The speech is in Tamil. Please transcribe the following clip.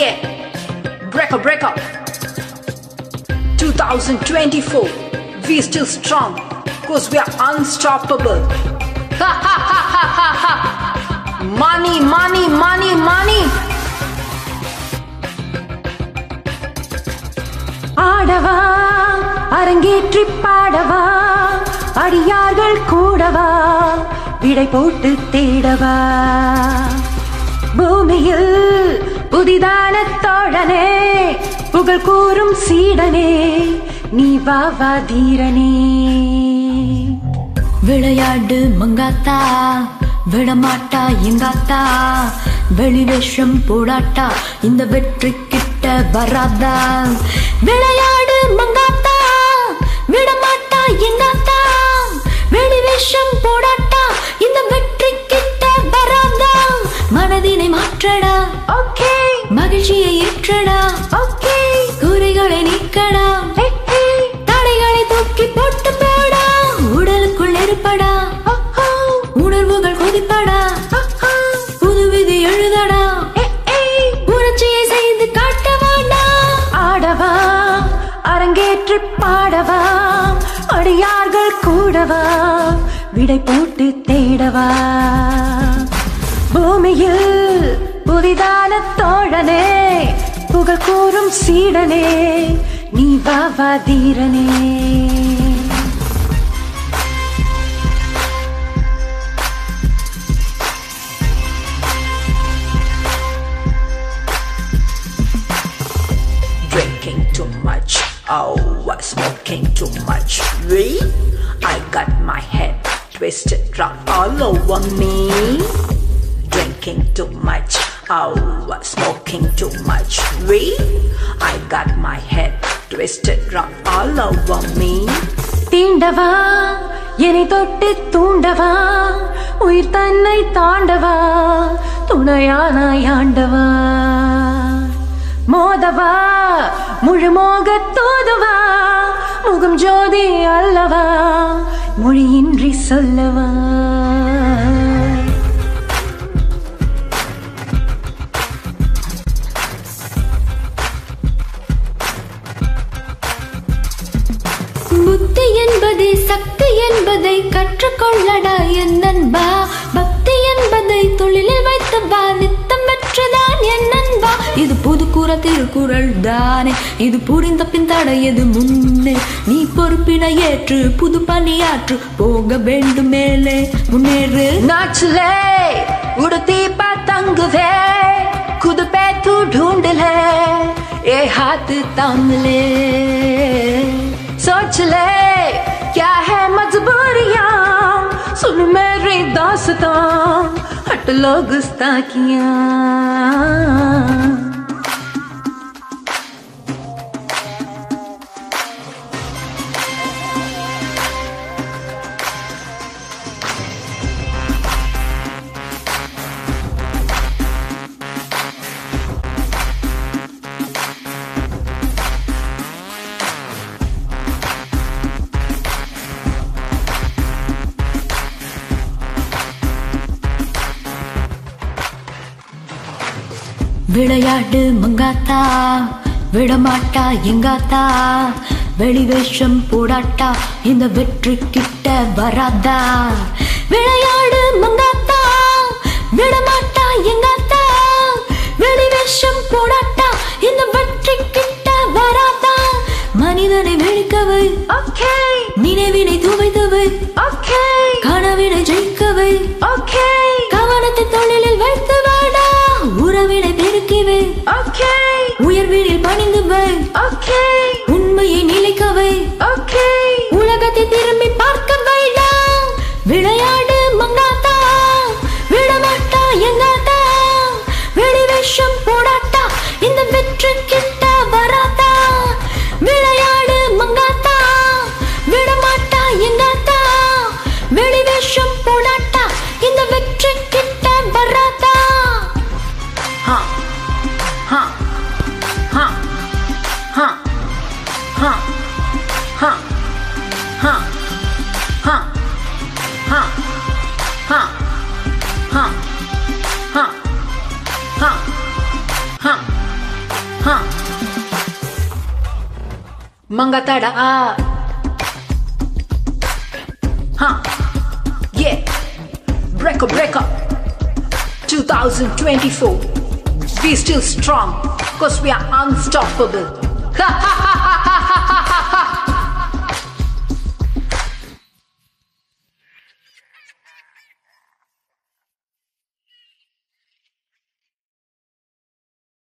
yeah. Break up, break up. 2024, we still strong, cause we are unstoppable. Ha ha ha ha ha ha. Money, money, money, money. ஆடவா அரங்கேற்றி பாடவா அடியார்கள் கூடவா விடை போட்டு தேடவா பூமியில் புதிதான தோழனே புகழ் கூறும் சீடனே நீ வா வா தீரனே விளையாடு மங்காத்தா விடமாட்டா எங்காத்தா வெளிவேஷம் போடாட்டா இந்த வெற்றி கிட்ட வராதா விளையாடு மங்காத்தா விடமாட்டா எங்காத்தா வெளிவேஷம் போடாட்டா இந்த வெற்றி கிட்ட வராதா மனதினை மாற்றடா ஓகே மகிழ்ச்சியை ஏற்றடா ஓகே குறைகளை நீக்கடா தடைகளை தூக்கி போட்டு போடா உடலுக்குள் நெருப்படா உணர்வுகள் கொதிப்படா புது விதி எழுதடா புரட்சியை செய்து காட்டவாடா ஆடவா அரங்கேற்றி பாடவா அடியார்கள் கூடவா விடை போட்டு தேடவா பூமியில் புதிதான தோழனே புகழ் கூறும் சீடனே நீ வா வா தீரனே Drinking too much, oh, smoking too much. We, I got my head twisted round all over me. Drinking too much, oh, smoking too much. We, I got my head twisted round all over me. தீண்டவா என்னை தொட்டு தூண்டவா உயிர் தன்னை தாண்டவா துணையானாய் ஆண்டவா மோதவா முழுமோக தூதுவா முகம் ஜோதி அல்லவா மொழியின்றி சொல்லவா புத்தி என்பது சக்தி என்பதை கற்றுக்கொள்ளடா என் நண்பா பக்தி என்பதை தொழிலில் வைத்து வா நித்தம் பெற்றுதான் என் நண்பா இது புது கூற திருக்குறள் தானே இது புரிந்த பின் தடையது முன்னே நீ பொறுப்பினை ஏற்று புது பணியாற்று போக வேண்டும் மேலே முன்னேறு नाचले उड़ती पतंग वे खुद पे तू ढूंढ ले ये हाथ थाम ले सोच ले क्या है मजबूरियां सुन मेरी दास्तां हट लो गुस्ताखियां விளையாடு மங்காத்தா விடமாட்டா எங்காத்தா வெளிவேஷம் போடாட்டா இந்த வெற்றி கிட்ட வராதா விளையாடு மங்காத்தா விடமாட்டா எங்காத்தா வெளிவேஷம் போடாட்டா இந்த வெற்றி கிட்ட வராதா மனிதனை வெடிக்கவை Okay, நினைவினை துவைத்தவை okay, கனவினை ஜெயிக்கவை okay, கவனத்தை தொழிலில் வைத்து வாடா உறவினை பெருக்கிவை okay, உயர்வினில் பணிந்து வை okay, உண்மையை நிலைக்கவை okay. உலகத்தை திரும்பி பார்க்க வைடா விளையாடு மங்காத்தா விடமாட்டா எங்காத்தா வெளிவேஷம் போடாட்டா இந்த வெற்றி கிட்ட வராதா விளையாடு மங்காத்தா விடமாட்டா எங்காத்தா வெளிவேஷம் போடாட்டா இந்த வெற்றி கிட்ட வராதா Huh, huh, huh, huh, huh, huh, huh, huh, huh, huh, huh, huh, huh, huh, Huh. Mangatada. Ah. Huh. Yeah. Breaker, breaker. 2024. We still strong. Cause we are unstoppable. Ha ha ha